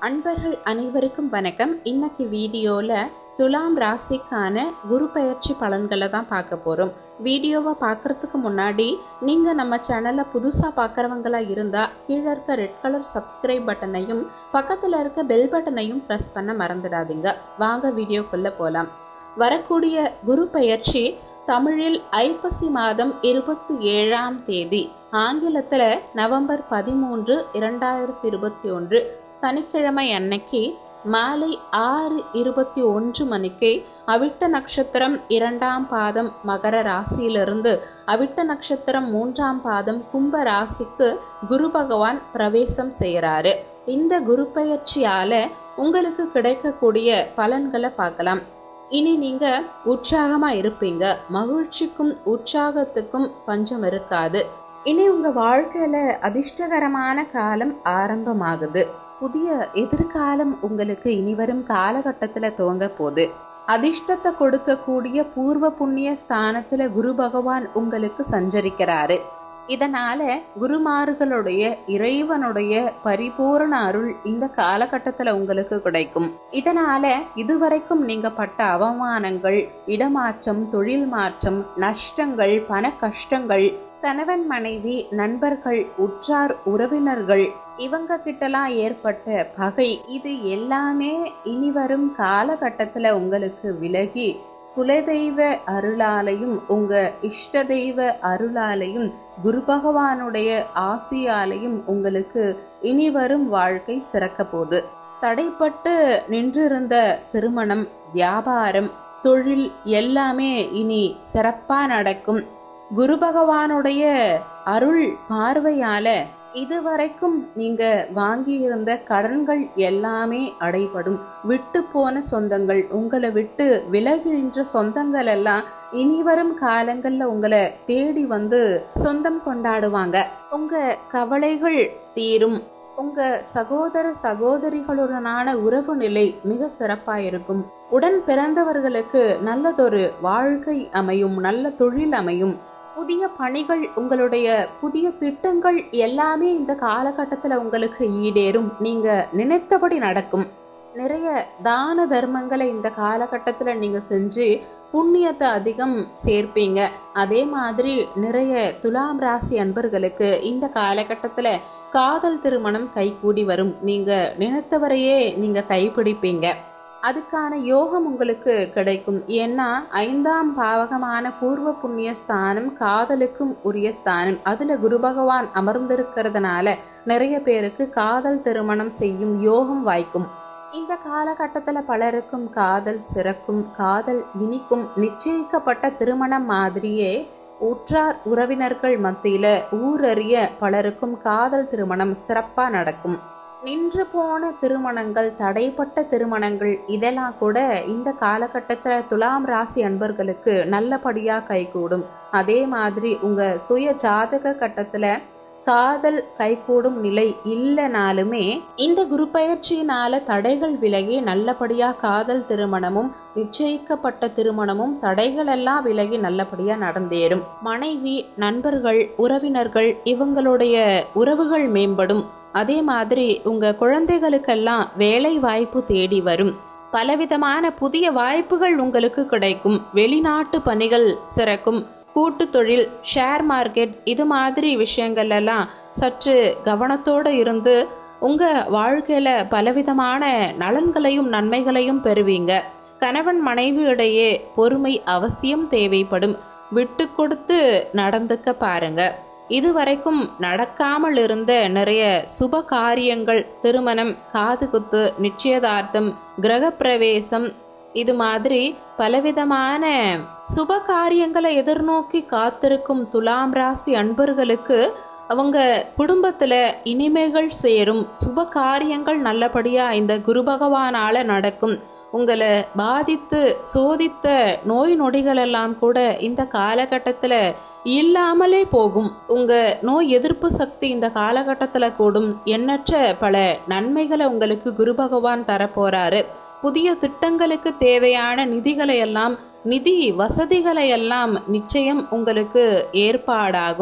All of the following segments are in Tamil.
அன்பர்கள் அனைவருக்கும் வணக்கம் இன்னைக்கு வீடியோவில் துலாம் ராசிக்கான குரு பெயர்ச்சி பலன்களை தான் பார்க்க போகிறோம் வீடியோவை பார்க்குறதுக்கு முன்னாடி நீங்கள் நம்ம சேனலை புதுசாக பார்க்குறவங்களா இருந்தால் கீழே இருக்க ரெட் கலர் சப்ஸ்கிரைப் பட்டனையும் பக்கத்தில் இருக்க பெல் பட்டனையும் ப்ரெஸ் பண்ண மறந்துடாதீங்க வாங்க வீடியோக்குள்ளே போகலாம் வரக்கூடிய குரு பெயர்ச்சி தமிழில் ஐப்பசி மாதம் இருபத்தி ஏழாம் தேதி ஆங்கிலத்தில் நவம்பர் பதிமூன்று இரண்டாயிரத்தி இருபத்தி ஒன்று சனிக்கிழமை அன்னைக்கு மாலை ஆறு இருபத்தி ஒன்று மணிக்கு அவிட்ட நட்சத்திரம் இரண்டாம் பாதம் மகர ராசியிலிருந்து அவிட்ட நட்சத்திரம் மூன்றாம் பாதம் கும்ப ராசிக்கு குரு பகவான் பிரவேசம் செய்கிறாரு இந்த குரு பெயர்ச்சியால உங்களுக்கு கிடைக்கக்கூடிய பலன்களை பார்க்கலாம் இனி நீங்க உற்சாகமா இருப்பீங்க மகிழ்ச்சிக்கும் உற்சாகத்துக்கும் பஞ்சம் இருக்காது இனி உங்க வாழ்க்கையில அதிர்ஷ்டகரமான காலம் ஆரம்பமாகுது புதிய எதிர்காலம் உங்களுக்கு இனி வரும் காலகட்டத்துல துவங்க போகுது அதிர்ஷ்டத்தை கொடுக்கக்கூடிய பூர்வ புண்ணிய ஸ்தானத்துல குரு பகவான் உங்களுக்கு சஞ்சரிக்கிறாரு இதனால குருமார்களுடைய இறைவனுடைய பரிபூரண அருள் இந்த காலகட்டத்துல உங்களுக்கு கிடைக்கும் இதனால இதுவரைக்கும் நீங்க பட்ட அவமானங்கள் இடமாற்றம் தொழில் மாற்றம் நஷ்டங்கள் பண கஷ்டங்கள் கணவன் மனைவி நண்பர்கள் உற்றார் உறவினர்கள் இவங்க கிட்டலாம் ஏற்பட்ட பகை இது எல்லாமே இனி வரும் காலகட்டத்துல உங்களுக்கு விலகி குலதெய்வ அருளாலையும் உங்க இஷ்ட தெய்வ அருளாலையும் குரு பகவானுடைய ஆசியாலையும் உங்களுக்கு இனி வரும் வாழ்க்கை சிறக்க போகுது தடைப்பட்டு நின்றிருந்த திருமணம் வியாபாரம் தொழில் எல்லாமே இனி சிறப்பா நடக்கும் குரு பகவானுடைய அருள் பார்வையால இதுவரைக்கும் நீங்க வாங்கியிருந்த கடன்கள் எல்லாமே அடைபடும் விட்டு போன சொந்தங்கள் உங்களை விட்டு விலகி நின்ற சொந்தங்கள் எல்லாம் இனி வரும் காலங்கள்ல உங்களை தேடி வந்து சொந்தம் கொண்டாடுவாங்க உங்க கவலைகள் தீரும் உங்க சகோதர சகோதரிகளுடனான உறவு நிலை மிக சிறப்பா இருக்கும் உடன் பிறந்தவர்களுக்கு நல்லதொரு வாழ்க்கை அமையும் நல்ல தொழில் அமையும் புதிய பணிகள் உங்களுடைய புதிய திட்டங்கள் எல்லாமே இந்த காலகட்டத்தில் உங்களுக்கு ஈடேறும் நீங்க நினைத்தபடி நடக்கும் நிறைய தான தர்மங்களை இந்த காலகட்டத்தில் நீங்க செஞ்சு புண்ணியத்தை அதிகம் சேர்ப்பீங்க அதே மாதிரி நிறைய துலாம் ராசி அன்பர்களுக்கு இந்த காலகட்டத்தில் காதல் திருமணம் கைகூடி வரும் நீங்க நினைத்தவரையே நீங்க கைப்பிடிப்பீங்க அதுக்கான யோகம் உங்களுக்கு கிடைக்கும் ஏன்னா ஐந்தாம் பாவகமான பூர்வ புண்ணிய ஸ்தானம் காதலுக்கும் உரிய ஸ்தானம் அதுல குரு பகவான் அமர்ந்திருக்கிறதுனால நிறைய பேருக்கு காதல் திருமணம் செய்யும் யோகம் வாய்க்கும் இந்த காலகட்டத்துல பலருக்கும் காதல் சிறக்கும் காதல் இனிக்கும் நிச்சயிக்கப்பட்ட திருமணம் மாதிரியே உற்றார் உறவினர்கள் மத்தியில ஊரறிய பலருக்கும் காதல் திருமணம் சிறப்பா நடக்கும் நின்று போன திருமணங்கள் தடைப்பட்ட திருமணங்கள் இதெல்லாம் கூட இந்த காலகட்டத்தில் துலாம் ராசி அன்பர்களுக்கு நல்லபடியாக கைகூடும் அதே மாதிரி உங்கள் சுய ஜாதக கட்டத்தில் காதல் கைகூடும் நிலை இல்லைனாலுமே இந்த குரு பயிற்சியினால தடைகள் விலகி நல்லபடியாக காதல் திருமணமும் நிச்சயிக்கப்பட்ட திருமணமும் தடைகள் எல்லாம் விலகி நல்லபடியாக நடந்தேறும் மனைவி நண்பர்கள் உறவினர்கள் இவங்களுடைய உறவுகள் மேம்படும் அதே மாதிரி உங்க குழந்தைகளுக்கெல்லாம் வேலை வாய்ப்பு தேடி வரும் பலவிதமான புதிய வாய்ப்புகள் உங்களுக்கு கிடைக்கும் வெளிநாட்டு பணிகள் சிறக்கும் கூட்டு தொழில் ஷேர் மார்க்கெட் இது மாதிரி விஷயங்கள் எல்லாம் சற்று கவனத்தோடு இருந்து உங்க வாழ்க்கையில பலவிதமான நலன்களையும் நன்மைகளையும் பெறுவீங்க கணவன் மனைவியிடையே பொறுமை அவசியம் தேவைப்படும் விட்டு கொடுத்து நடந்துக்க பாருங்க இதுவரைக்கும் நடக்காமல் இருந்த நிறைய சுப காரியங்கள் திருமணம் காதுகுத்து நிச்சயதார்த்தம் கிரகப்பிரவேசம் இது மாதிரி பலவிதமான சுப காரியங்களை எதிர்நோக்கி காத்திருக்கும் துலாம் ராசி அன்பர்களுக்கு அவங்க குடும்பத்துல இனிமைகள் சேரும் சுப காரியங்கள் நல்லபடியா இந்த குரு பகவானால நடக்கும் உங்களை பாதித்து சோதித்த நோய் நொடிகள் எல்லாம் கூட இந்த காலகட்டத்துல இல்லாமலே போகும் உங்க நோய் எதிர்ப்பு சக்தி இந்த காலகட்டத்துல கூடும் எண்ணற்ற பல நன்மைகளை உங்களுக்கு குரு பகவான் தரப்போறாரு புதிய திட்டங்களுக்கு தேவையான நிதிகளை எல்லாம் நிதி வசதிகளை எல்லாம் நிச்சயம் உங்களுக்கு ஏற்பாடாகும்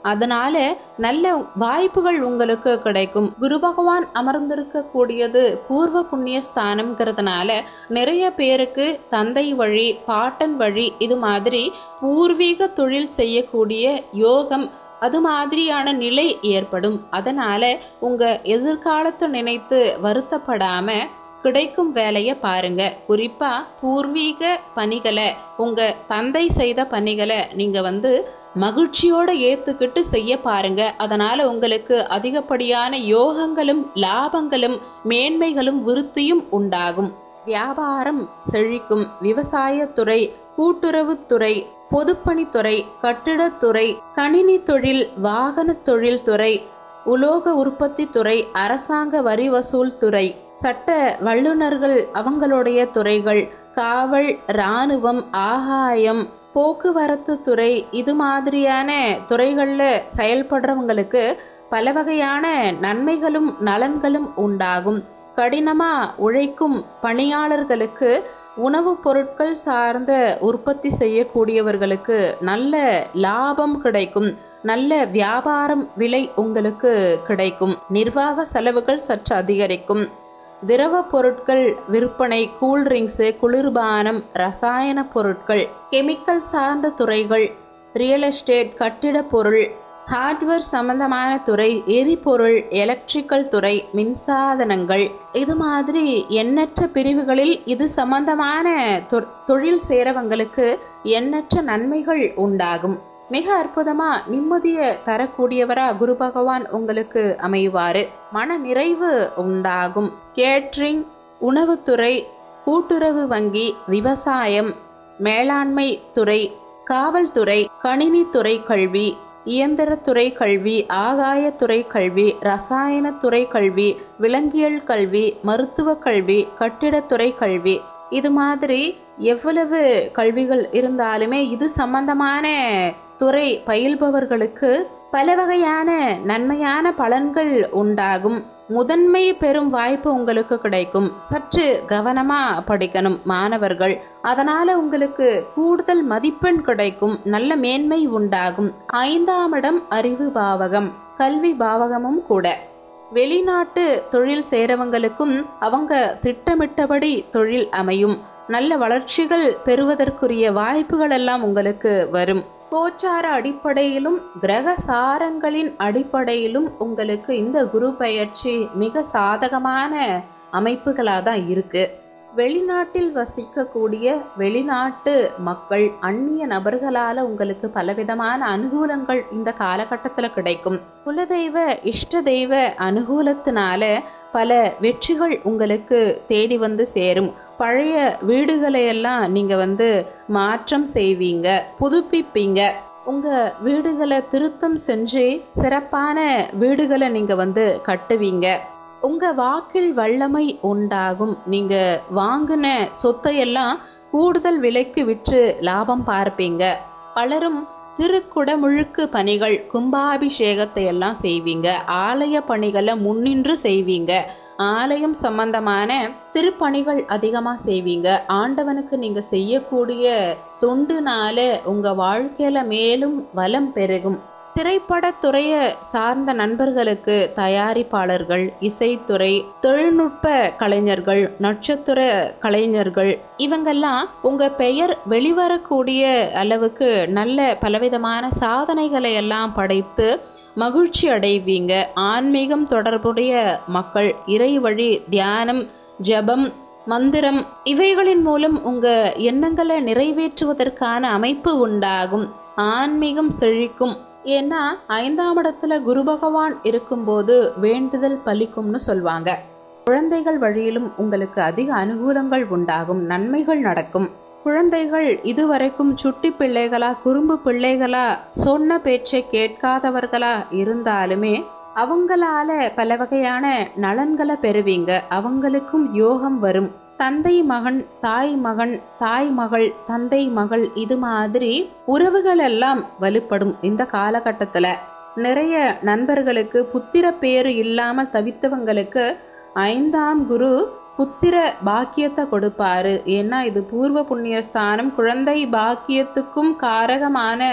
அதனால நல்ல வாய்ப்புகள் உங்களுக்கு கிடைக்கும் குரு பகவான் அமர்ந்திருக்க கூடியது பூர்வ புண்ணிய ஸ்தானம்ங்கிறதுனால நிறைய பேருக்கு தந்தை வழி பாட்டன் வழி இது மாதிரி பூர்வீக தொழில் செய்யக்கூடிய யோகம் அது மாதிரியான நிலை ஏற்படும் அதனால உங்க எதிர்காலத்தை நினைத்து வருத்தப்படாம கிடைக்கும் வேலையை பாருங்க குறிப்பா பூர்வீக பணிகளை உங்க தந்தை செய்த பணிகளை நீங்க வந்து மகிழ்ச்சியோட ஏத்துக்கிட்டு செய்ய பாருங்க அதனால உங்களுக்கு அதிகப்படியான யோகங்களும் லாபங்களும் மேன்மைகளும் விருத்தியும் உண்டாகும் வியாபாரம் செழிக்கும் விவசாயத்துறை கூட்டுறவுத்துறை பொதுப்பணித்துறை கட்டிடத்துறை கணினி தொழில் வாகன தொழில் துறை உலோக உற்பத்தி துறை அரசாங்க வரி வசூல் துறை சட்ட வல்லுநர்கள் அவங்களுடைய துறைகள் காவல் இராணுவம் ஆகாயம் போக்குவரத்து துறை இது மாதிரியான துறைகளில் செயல்படுறவங்களுக்கு பல வகையான நன்மைகளும் நலன்களும் உண்டாகும் கடினமா உழைக்கும் பணியாளர்களுக்கு உணவுப் பொருட்கள் சார்ந்த உற்பத்தி செய்யக்கூடியவர்களுக்கு நல்ல லாபம் கிடைக்கும் நல்ல வியாபாரம் விலை உங்களுக்கு கிடைக்கும் நிர்வாக செலவுகள் சற்று அதிகரிக்கும் திரவ பொருட்கள் விற்பனை கூல்ட்ரிங்க்ஸு குளிர்பானம் ரசாயன பொருட்கள் கெமிக்கல் சார்ந்த துறைகள் ரியல் எஸ்டேட் கட்டிடப் பொருள் ஹார்ட்வேர் சம்பந்தமான துறை எரிபொருள் எலக்ட்ரிக்கல் துறை மின்சாதனங்கள் இது மாதிரி எண்ணற்ற பிரிவுகளில் இது சம்பந்தமான தொ- தொழில் சேரவங்களுக்கு எண்ணற்ற நன்மைகள் உண்டாகும் மிக அற்புதமா நிம்மதியை தரக்கூடியவரா குரு பகவான் உங்களுக்கு அமைவாரு மன நிறைவு உண்டாகும் கேட்ரிங் உணவுத்துறை கூட்டுறவு வங்கி விவசாயம் மேலாண்மை துறை காவல்துறை கணினித்துறை கல்வி இயந்திரத்துறை கல்வி ஆகாயத்துறை கல்வி ரசாயனத்துறை கல்வி விலங்கியல் கல்வி மருத்துவ கல்வி கட்டிடத்துறை கல்வி இது மாதிரி எவ்வளவு கல்விகள் இருந்தாலுமே இது சம்பந்தமான துறை பயில்பவர்களுக்கு பல வகையான நன்மையான பலன்கள் உண்டாகும் முதன்மை பெறும் வாய்ப்பு உங்களுக்கு கிடைக்கும் சற்று கவனமா படிக்கணும் மாணவர்கள் அதனால உங்களுக்கு கூடுதல் மதிப்பெண் கிடைக்கும் நல்ல மேன்மை உண்டாகும் ஐந்தாம் இடம் அறிவு பாவகம் கல்வி பாவகமும் கூட வெளிநாட்டு தொழில் சேரவங்களுக்கும் அவங்க திட்டமிட்டபடி தொழில் அமையும் நல்ல வளர்ச்சிகள் பெறுவதற்குரிய வாய்ப்புகள் எல்லாம் உங்களுக்கு வரும் கோச்சார அடிப்படையிலும் கிரக சாரங்களின் அடிப்படையிலும் உங்களுக்கு இந்த குரு பெயர்ச்சி மிக சாதகமான அமைப்புகளாக தான் இருக்கு வெளிநாட்டில் வசிக்கக்கூடிய வெளிநாட்டு மக்கள் அந்நிய நபர்களால உங்களுக்கு பலவிதமான அனுகூலங்கள் இந்த காலகட்டத்தில் கிடைக்கும் குலதெய்வ இஷ்ட தெய்வ அனுகூலத்தினால பல வெற்றிகள் உங்களுக்கு தேடி வந்து சேரும் பழைய வீடுகளை எல்லாம் நீங்க வந்து மாற்றம் செய்வீங்க புதுப்பிப்பீங்க உங்க வீடுகளை திருத்தம் செஞ்சு சிறப்பான வீடுகளை நீங்க வந்து கட்டுவீங்க உங்க வாக்கில் வல்லமை உண்டாகும் நீங்க வாங்கின சொத்தையெல்லாம் கூடுதல் விலைக்கு விற்று லாபம் பார்ப்பீங்க பலரும் திருக்குடமுழுக்கு பணிகள் கும்பாபிஷேகத்தை எல்லாம் செய்வீங்க ஆலய பணிகளை முன்னின்று செய்வீங்க ஆலயம் சம்பந்தமான திருப்பணிகள் அதிகமாக செய்வீங்க ஆண்டவனுக்கு நீங்க செய்யக்கூடிய தொண்டுனால உங்க வாழ்க்கையில மேலும் வளம் பெருகும் திரைப்படத்துறையை சார்ந்த நண்பர்களுக்கு தயாரிப்பாளர்கள் இசைத்துறை தொழில்நுட்ப கலைஞர்கள் நட்சத்திர கலைஞர்கள் இவங்கெல்லாம் உங்க பெயர் வெளிவரக்கூடிய அளவுக்கு நல்ல பலவிதமான சாதனைகளை எல்லாம் படைத்து மகிழ்ச்சி அடைவீங்க ஆன்மீகம் தொடர்புடைய மக்கள் இறை வழி தியானம் ஜபம் மந்திரம் இவைகளின் மூலம் உங்க எண்ணங்களை நிறைவேற்றுவதற்கான அமைப்பு உண்டாகும் ஆன்மீகம் செழிக்கும் ஏன்னா ஐந்தாம் இடத்துல குரு பகவான் இருக்கும்போது வேண்டுதல் பலிக்கும்னு சொல்வாங்க குழந்தைகள் வழியிலும் உங்களுக்கு அதிக அனுகூலங்கள் உண்டாகும் நன்மைகள் நடக்கும் குழந்தைகள் இதுவரைக்கும் சுட்டி பிள்ளைகளா குறும்பு பிள்ளைகளா சொன்ன பேச்சை கேட்காதவர்களா இருந்தாலுமே அவங்களால பல வகையான நலன்களை பெறுவீங்க அவங்களுக்கும் யோகம் வரும் தந்தை மகன் தாய் மகன் தாய் மகள் தந்தை மகள் இது மாதிரி உறவுகள் எல்லாம் வலுப்படும் இந்த காலகட்டத்துல நிறைய நண்பர்களுக்கு புத்திர பேரு இல்லாமல் தவித்தவங்களுக்கு ஐந்தாம் குரு புத்திர பாக்கியத்தை கொடுப்பாரு ஏன்னா இது பூர்வ புண்ணிய ஸ்தானம் குழந்தை பாக்கியத்துக்கும் காரகமான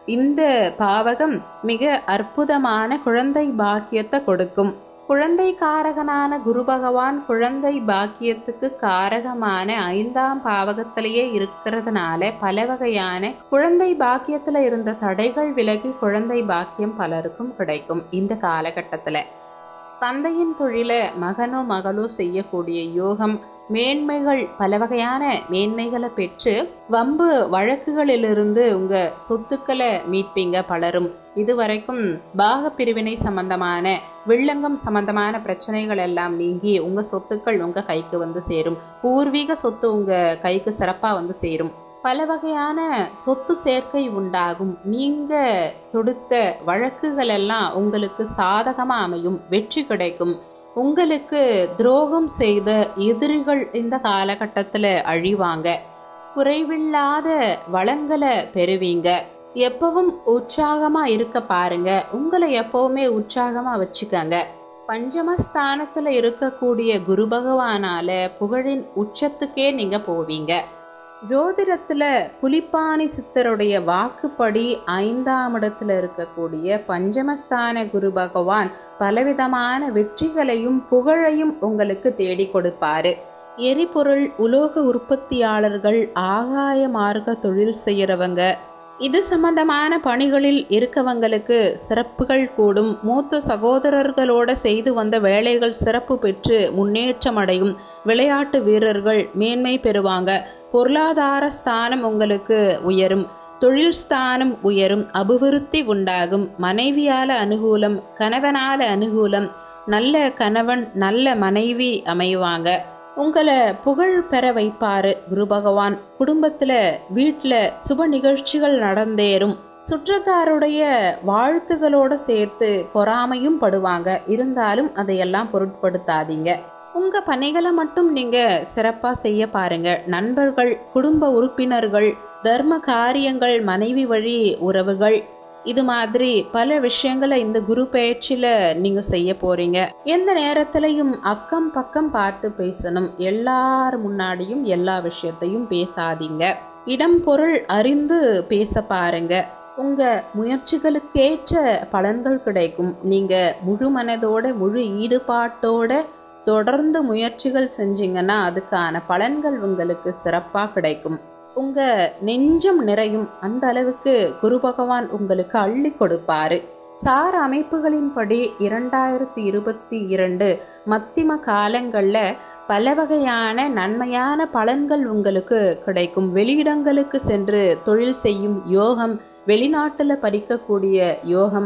இந்த பாவகம் மிக அற்புதமான குழந்தை பாக்கியத்தை கொடுக்கும் குழந்தை காரகனான குரு பகவான் குழந்தை பாக்கியத்துக்கு காரகமான ஐந்தாம் பாவகத்திலேயே இருக்கிறதுனால பல வகையான குழந்தை பாக்கியத்துல இருந்த தடைகள் விலகி குழந்தை பாக்கியம் பலருக்கும் கிடைக்கும் இந்த காலகட்டத்துல தந்தையின் தொழில மகனோ மகளோ செய்யக்கூடிய யோகம் மேன்மைகள் பல வகையான மேன்மைகளை பெற்று வம்பு வழக்குகளிலிருந்து உங்க சொத்துக்களை மீட்பீங்க பலரும் இதுவரைக்கும் பாக பிரிவினை சம்பந்தமான வில்லங்கம் சம்பந்தமான பிரச்சனைகள் எல்லாம் நீங்கி உங்க சொத்துக்கள் உங்க கைக்கு வந்து சேரும் பூர்வீக சொத்து உங்க கைக்கு சிறப்பா வந்து சேரும் பல வகையான சொத்து சேர்க்கை உண்டாகும் நீங்க தொடுத்த வழக்குகள் எல்லாம் உங்களுக்கு சாதகமா அமையும் வெற்றி கிடைக்கும் உங்களுக்கு துரோகம் செய்த எதிரிகள் இந்த காலகட்டத்துல அழிவாங்க குறைவில்லாத வளங்களை பெறுவீங்க எப்பவும் உற்சாகமா இருக்க பாருங்க உங்களை எப்பவுமே உற்சாகமா வச்சுக்கங்க பஞ்சமஸ்தானத்துல இருக்கக்கூடிய குரு பகவானால புகழின் உச்சத்துக்கே நீங்க போவீங்க ஜோதிடத்துல புலிப்பாணி சித்தருடைய வாக்குப்படி ஐந்தாம் இடத்துல இருக்கக்கூடிய பஞ்சமஸ்தான குரு பகவான் பலவிதமான வெற்றிகளையும் புகழையும் உங்களுக்கு தேடி கொடுப்பாரு எரிபொருள் உலோக உற்பத்தியாளர்கள் ஆகாய மார்க்க தொழில் செய்யறவங்க இது சம்பந்தமான பணிகளில் இருக்கவங்களுக்கு சிறப்புகள் கூடும் மூத்த சகோதரர்களோட செய்து வந்த வேலைகள் சிறப்பு பெற்று முன்னேற்றம் அடையும் விளையாட்டு வீரர்கள் மேன்மை பெறுவாங்க பொருளாதார ஸ்தானம் உங்களுக்கு உயரும் தொழில் ஸ்தானம் உயரும் அபிவிருத்தி உண்டாகும் மனைவியால அனுகூலம் கணவனால அனுகூலம் நல்ல கணவன் நல்ல மனைவி அமைவாங்க உங்களை புகழ் பெற வைப்பாரு குரு பகவான் குடும்பத்துல வீட்டுல சுப நிகழ்ச்சிகள் நடந்தேறும் சுற்றத்தாருடைய வாழ்த்துகளோட சேர்த்து பொறாமையும் படுவாங்க இருந்தாலும் அதையெல்லாம் பொருட்படுத்தாதீங்க உங்க பணிகளை மட்டும் நீங்க சிறப்பா செய்ய பாருங்க நண்பர்கள் குடும்ப உறுப்பினர்கள் தர்ம காரியங்கள் மனைவி வழி உறவுகள் இது மாதிரி பல விஷயங்களை இந்த குரு பயிற்சியில நீங்க செய்ய போறீங்க எந்த நேரத்திலையும் அக்கம் பக்கம் பார்த்து பேசணும் எல்லார் முன்னாடியும் எல்லா விஷயத்தையும் பேசாதீங்க இடம் பொருள் அறிந்து பேச பாருங்க உங்க முயற்சிகளுக்கேற்ற பலன்கள் கிடைக்கும் நீங்க முழு மனதோட முழு ஈடுபாட்டோட தொடர்ந்து முயற்சிகள் செஞ்சீங்கன்னா அதுக்கான பலன்கள் உங்களுக்கு சிறப்பா கிடைக்கும் உங்க நெஞ்சம் நிறையும் அந்த அளவுக்கு குரு பகவான் உங்களுக்கு அள்ளி கொடுப்பாரு சார அமைப்புகளின்படி இரண்டாயிரத்தி இருபத்தி இரண்டு மத்திம காலங்கள்ல பல வகையான நன்மையான பலன்கள் உங்களுக்கு கிடைக்கும் வெளியிடங்களுக்கு சென்று தொழில் செய்யும் யோகம் வெளிநாட்டுல பறிக்கக்கூடிய யோகம்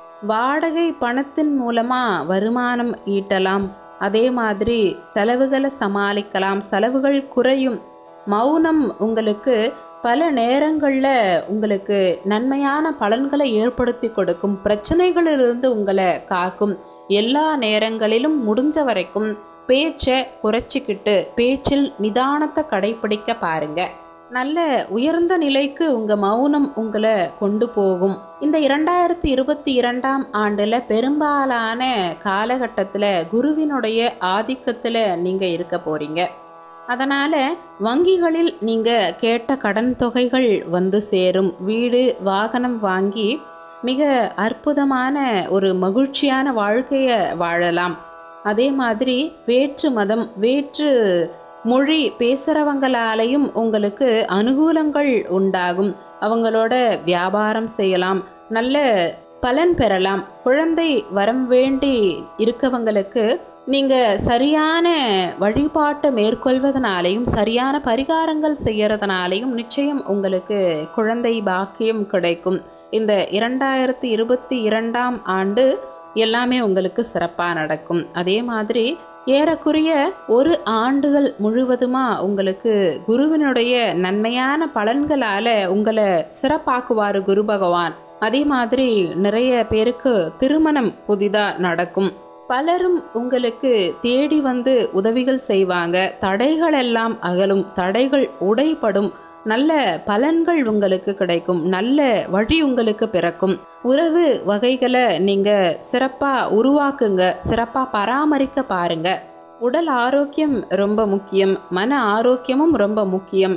வாடகை பணத்தின் மூலமா வருமானம் ஈட்டலாம் அதே மாதிரி செலவுகளை சமாளிக்கலாம் செலவுகள் குறையும் மௌனம் உங்களுக்கு பல நேரங்களில் உங்களுக்கு நன்மையான பலன்களை ஏற்படுத்தி கொடுக்கும் பிரச்சனைகளிலிருந்து உங்களை காக்கும் எல்லா நேரங்களிலும் முடிஞ்ச வரைக்கும் பேச்சை குறைச்சிக்கிட்டு பேச்சில் நிதானத்தை கடைபிடிக்க பாருங்க நல்ல உயர்ந்த நிலைக்கு உங்க மௌனம் உங்களை கொண்டு போகும் இந்த இரண்டாயிரத்தி இருபத்தி இரண்டாம் ஆண்டுல பெரும்பாலான காலகட்டத்துல குருவினுடைய ஆதிக்கத்துல நீங்க இருக்க போறீங்க அதனால வங்கிகளில் நீங்க கேட்ட கடன் தொகைகள் வந்து சேரும் வீடு வாகனம் வாங்கி மிக அற்புதமான ஒரு மகிழ்ச்சியான வாழ்க்கையை வாழலாம் அதே மாதிரி வேற்று மதம் வேற்று மொழி பேசுகிறவங்களாலையும் உங்களுக்கு அனுகூலங்கள் உண்டாகும் அவங்களோட வியாபாரம் செய்யலாம் நல்ல பலன் பெறலாம் குழந்தை வரம் வேண்டி இருக்கவங்களுக்கு நீங்க சரியான வழிபாட்டை மேற்கொள்வதனாலையும் சரியான பரிகாரங்கள் செய்யறதுனாலையும் நிச்சயம் உங்களுக்கு குழந்தை பாக்கியம் கிடைக்கும் இந்த இரண்டாயிரத்தி இருபத்தி இரண்டாம் ஆண்டு எல்லாமே உங்களுக்கு சிறப்பாக நடக்கும் அதே மாதிரி ஏறக்குறைய ஒரு ஆண்டுகள் முழுவதுமா உங்களுக்கு குருவினுடைய நன்மையான பலன்களால உங்களை சிறப்பாக்குவார் குரு பகவான் அதே மாதிரி நிறைய பேருக்கு திருமணம் புதிதா நடக்கும் பலரும் உங்களுக்கு தேடி வந்து உதவிகள் செய்வாங்க தடைகள் எல்லாம் அகலும் தடைகள் உடைப்படும் நல்ல பலன்கள் உங்களுக்கு கிடைக்கும் நல்ல வழி உங்களுக்கு பிறக்கும் உறவு வகைகளை நீங்க சிறப்பா உருவாக்குங்க சிறப்பா பராமரிக்க பாருங்க உடல் ஆரோக்கியம் ரொம்ப முக்கியம் மன ஆரோக்கியமும் ரொம்ப முக்கியம்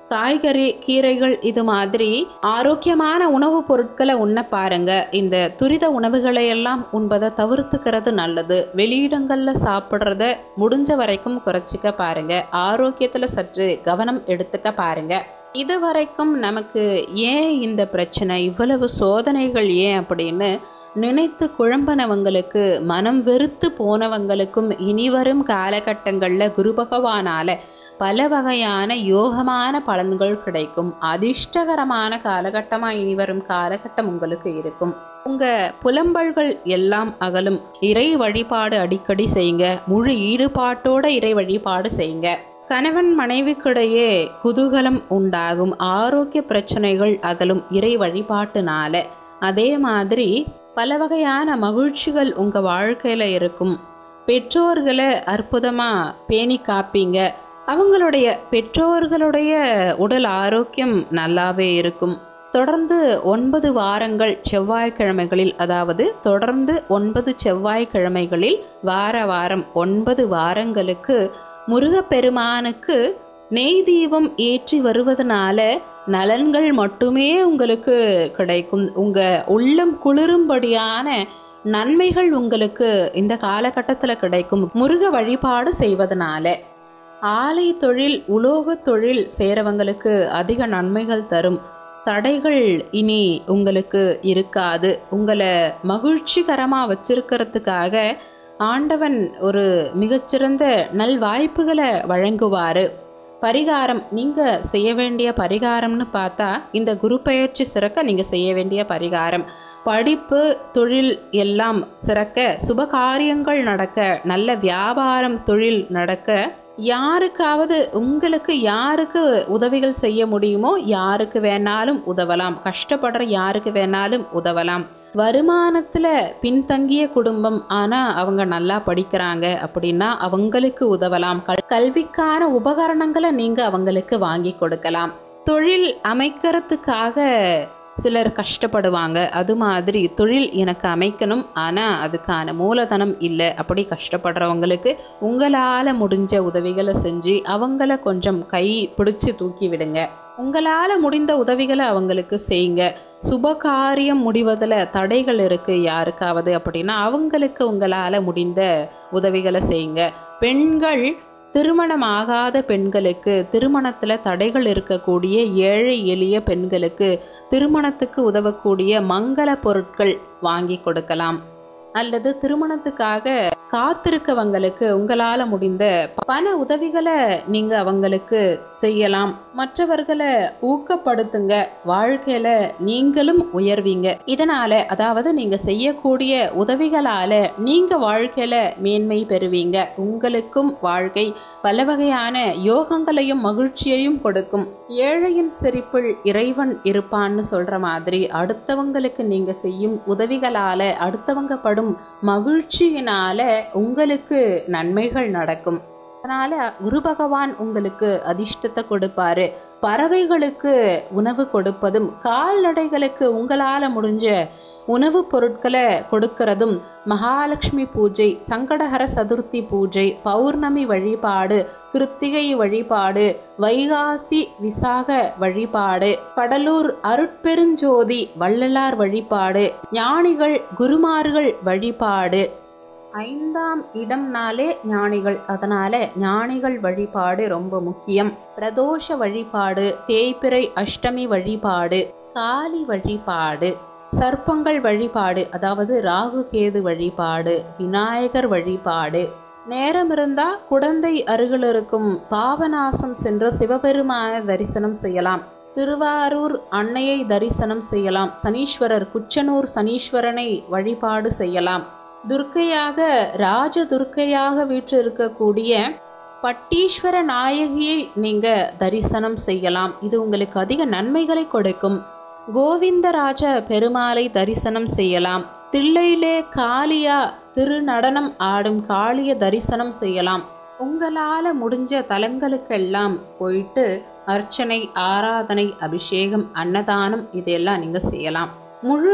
காய்கறி கீரைகள் இது மாதிரி ஆரோக்கியமான உணவுப் பொருட்களை உண்ண பாருங்க இந்த துரித உணவுகளை எல்லாம் உண்பதை தவிர்த்துக்கிறது நல்லது வெளியிடங்கள்ல சாப்பிட்றத முடிஞ்ச வரைக்கும் குறைச்சிக்க பாருங்க ஆரோக்கியத்துல சற்று கவனம் எடுத்துக்க பாருங்க இது வரைக்கும் நமக்கு ஏன் இந்த பிரச்சனை இவ்வளவு சோதனைகள் ஏன் அப்படின்னு நினைத்து குழம்பனவங்களுக்கு மனம் வெறுத்து போனவங்களுக்கும் இனிவரும் காலகட்டங்களில் குரு பகவானால பல வகையான யோகமான பலன்கள் கிடைக்கும் அதிர்ஷ்டகரமான காலகட்டமாக இனி வரும் காலகட்டம் உங்களுக்கு இருக்கும் உங்க புலம்பல்கள் எல்லாம் அகலும் இறை வழிபாடு அடிக்கடி செய்யுங்க முழு ஈடுபாட்டோட இறை வழிபாடு செய்யுங்க கணவன் மனைவிக்கிடையே குதூகலம் உண்டாகும் ஆரோக்கிய பிரச்சனைகள் அகலும் இறை வழிபாட்டுனால அதே மாதிரி பல வகையான மகிழ்ச்சிகள் உங்க வாழ்க்கையில இருக்கும் பெற்றோர்களை அற்புதமா பேணி காப்பீங்க அவங்களுடைய பெற்றோர்களுடைய உடல் ஆரோக்கியம் நல்லாவே இருக்கும் தொடர்ந்து ஒன்பது வாரங்கள் செவ்வாய்க்கிழமைகளில் அதாவது தொடர்ந்து ஒன்பது செவ்வாய்க்கிழமைகளில் வார வாரம் ஒன்பது வாரங்களுக்கு முருகப்பெருமானுக்கு நெய் தீபம் ஏற்றி வருவதனால நலன்கள் மட்டுமே உங்களுக்கு கிடைக்கும் உங்க உள்ளம் குளிரும்படியான நன்மைகள் உங்களுக்கு இந்த காலகட்டத்தில் கிடைக்கும் முருக வழிபாடு செய்வதனால ஆலை தொழில் உலோக தொழில் சேரவங்களுக்கு அதிக நன்மைகள் தரும் தடைகள் இனி உங்களுக்கு இருக்காது உங்களை மகிழ்ச்சிகரமாக வச்சிருக்கிறதுக்காக ஆண்டவன் ஒரு மிகச்சிறந்த நல் வாய்ப்புகளை வழங்குவார் பரிகாரம் நீங்கள் செய்ய வேண்டிய பரிகாரம்னு பார்த்தா இந்த குரு பெயர்ச்சி சிறக்க நீங்கள் செய்ய வேண்டிய பரிகாரம் படிப்பு தொழில் எல்லாம் சிறக்க சுப காரியங்கள் நடக்க நல்ல வியாபாரம் தொழில் நடக்க யாருக்காவது உங்களுக்கு யாருக்கு உதவிகள் செய்ய முடியுமோ யாருக்கு வேணாலும் உதவலாம் கஷ்டப்படுற யாருக்கு வேணாலும் உதவலாம் வருமானத்துல பின்தங்கிய குடும்பம் ஆனா அவங்க நல்லா படிக்கிறாங்க அப்படின்னா அவங்களுக்கு உதவலாம் கல்- கல்விக்கான உபகரணங்களை நீங்க அவங்களுக்கு வாங்கி கொடுக்கலாம் தொழில் அமைக்கிறதுக்காக சிலர் கஷ்டப்படுவாங்க அது மாதிரி தொழில் எனக்கு அமைக்கணும் ஆனால் அதுக்கான மூலதனம் இல்லை அப்படி கஷ்டப்படுறவங்களுக்கு உங்களால் முடிஞ்ச உதவிகளை செஞ்சு அவங்கள கொஞ்சம் கை பிடிச்சி தூக்கி விடுங்க உங்களால் முடிந்த உதவிகளை அவங்களுக்கு செய்யுங்க சுப காரியம் முடிவதில் தடைகள் இருக்குது யாருக்காவது அப்படின்னா அவங்களுக்கு உங்களால் முடிந்த உதவிகளை செய்யுங்க பெண்கள் திருமணமாகாத பெண்களுக்கு திருமணத்தில் தடைகள் இருக்கக்கூடிய ஏழை எளிய பெண்களுக்கு திருமணத்துக்கு உதவக்கூடிய மங்கள பொருட்கள் வாங்கி கொடுக்கலாம் அல்லது திருமணத்துக்காக காத்திருக்கவங்களுக்கு உங்களால் முடிந்த பண உதவிகளை நீங்க அவங்களுக்கு செய்யலாம் மற்றவர்களை ஊக்கப்படுத்துங்க வாழ்க்கையில நீங்களும் உயர்வீங்க இதனால அதாவது நீங்க செய்யக்கூடிய உதவிகளால நீங்க வாழ்க்கையில மேன்மை பெறுவீங்க உங்களுக்கும் வாழ்க்கை பல வகையான யோகங்களையும் மகிழ்ச்சியையும் கொடுக்கும் ஏழையின் சிரிப்பில் இறைவன் இருப்பான்னு சொல்ற மாதிரி அடுத்தவங்களுக்கு நீங்க செய்யும் உதவிகளால அடுத்தவங்க படும் மகிழ்ச்சியினால உங்களுக்கு நன்மைகள் நடக்கும் அதனால குரு பகவான் உங்களுக்கு அதிர்ஷ்டத்தை கொடுப்பாரு பறவைகளுக்கு உணவு கொடுப்பதும் கால்நடைகளுக்கு உங்களால முடிஞ்ச உணவுப் பொருட்களை கொடுக்கறதும் மகாலட்சுமி பூஜை சங்கடஹர சதுர்த்தி பூஜை பௌர்ணமி வழிபாடு கிருத்திகை வழிபாடு வைகாசி விசாக வழிபாடு கடலூர் அருட்பெருஞ்சோதி வள்ளலார் வழிபாடு ஞானிகள் குருமார்கள் வழிபாடு ஐந்தாம் இடம்னாலே ஞானிகள் அதனால ஞானிகள் வழிபாடு ரொம்ப முக்கியம் பிரதோஷ வழிபாடு தேய்பிறை அஷ்டமி வழிபாடு காளி வழிபாடு சர்ப்பங்கள் வழிபாடு அதாவது ராகு கேது வழிபாடு விநாயகர் வழிபாடு நேரம் இருந்தா குடந்தை அருகில் இருக்கும் பாபநாசம் சென்று சிவபெருமான தரிசனம் செய்யலாம் திருவாரூர் அன்னையை தரிசனம் செய்யலாம் சனீஸ்வரர் குச்சனூர் சனீஸ்வரனை வழிபாடு செய்யலாம் துர்க்கையாக ராஜ துர்க்கையாக வீற்றிருக்கக்கூடிய பட்டீஸ்வர நாயகியை நீங்க தரிசனம் செய்யலாம் இது உங்களுக்கு அதிக நன்மைகளை கொடுக்கும் கோவிந்தராஜ பெருமாளை தரிசனம் செய்யலாம் தில்லையிலே காளியா திருநடனம் ஆடும் காளிய தரிசனம் செய்யலாம் உங்களால முடிஞ்ச தலங்களுக்கெல்லாம் போயிட்டு அர்ச்சனை ஆராதனை அபிஷேகம் அன்னதானம் இதெல்லாம் நீங்க செய்யலாம் முழு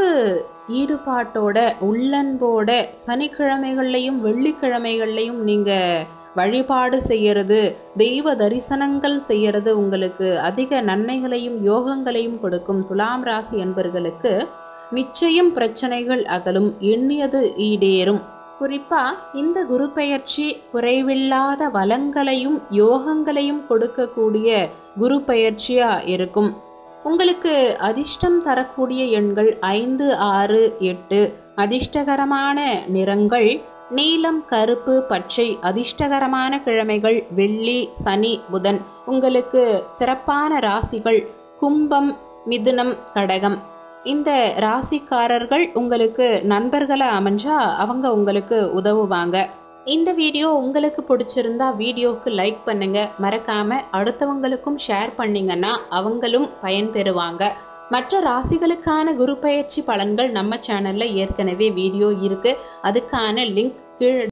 ஈடுபாட்டோட உள்ளன்போட சனிக்கிழமைகள்லையும் வெள்ளிக்கிழமைகள்லையும் நீங்க வழிபாடு செய்யறது தெய்வ தரிசனங்கள் செய்யறது உங்களுக்கு அதிக நன்மைகளையும் யோகங்களையும் கொடுக்கும் துலாம் ராசி என்பர்களுக்கு நிச்சயம் பிரச்சனைகள் அகலும் எண்ணியது ஈடேறும் குறிப்பா இந்த குரு பெயர்ச்சி குறைவில்லாத வளங்களையும் யோகங்களையும் கொடுக்கக்கூடிய குரு பெயர்ச்சியா இருக்கும் உங்களுக்கு அதிர்ஷ்டம் தரக்கூடிய எண்கள் ஐந்து ஆறு எட்டு அதிர்ஷ்டகரமான நிறங்கள் நீலம் கருப்பு பச்சை அதிர்ஷ்டகரமான கிழமைகள் வெள்ளி சனி புதன் உங்களுக்கு சிறப்பான ராசிகள் கும்பம் மிதுனம் கடகம் இந்த ராசிக்காரர்கள் உங்களுக்கு நண்பர்களா அமைஞ்சா அவங்க உங்களுக்கு உதவுவாங்க இந்த வீடியோ உங்களுக்கு பிடிச்சிருந்தா வீடியோவுக்கு லைக் பண்ணுங்க மறக்காம அடுத்தவங்களுக்கும் ஷேர் பண்ணீங்கன்னா அவங்களும் பயன்பெறுவாங்க மற்ற ராசிகளுக்கான குரு பயிற்சி பலன்கள் நம்ம சேனல்ல ஏற்கனவே வீடியோ இருக்கு அதுக்கான லிங்க் கீழே